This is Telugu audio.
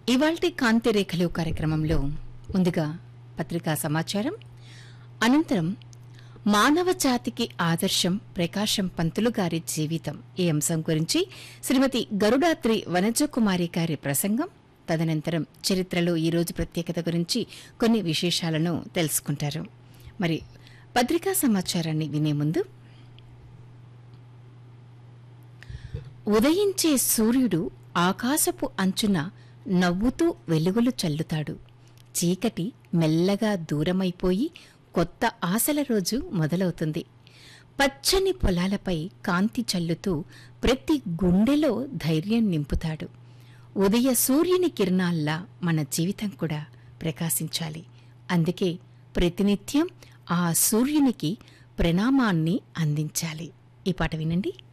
ఇవాల్టి కాంతి రేఖలు కార్యక్రమంలో ముందుగా పత్రికా సమాచారం అనంతరం మానవ జాతికి ఆదర్శం ప్రకాశం పంతులు గారి జీవితం ఈ అంశం గురించి శ్రీమతి గరుడాత్రి వనజకుమారి గారి ప్రసంగం తదనంతరం చరిత్రలో ఈ రోజు ప్రత్యేకత గురించి కొన్ని విశేషాలను తెలుసుకుంటారు మరి పత్రికా సమాచారాన్ని వినే ముందు ఉదయించే సూర్యుడు ఆకాశపు అంచున నవ్వుతూ వెలుగులు చల్లుతాడు చీకటి మెల్లగా దూరమైపోయి కొత్త ఆశల రోజు మొదలవుతుంది పచ్చని పొలాలపై కాంతి చల్లుతూ ప్రతి గుండెలో ధైర్యం నింపుతాడు ఉదయ సూర్యుని కిరణాల్లా మన జీవితం కూడా ప్రకాశించాలి అందుకే ప్రతినిత్యం ఆ సూర్యునికి ప్రణామాన్ని అందించాలి ఈ పాట వినండి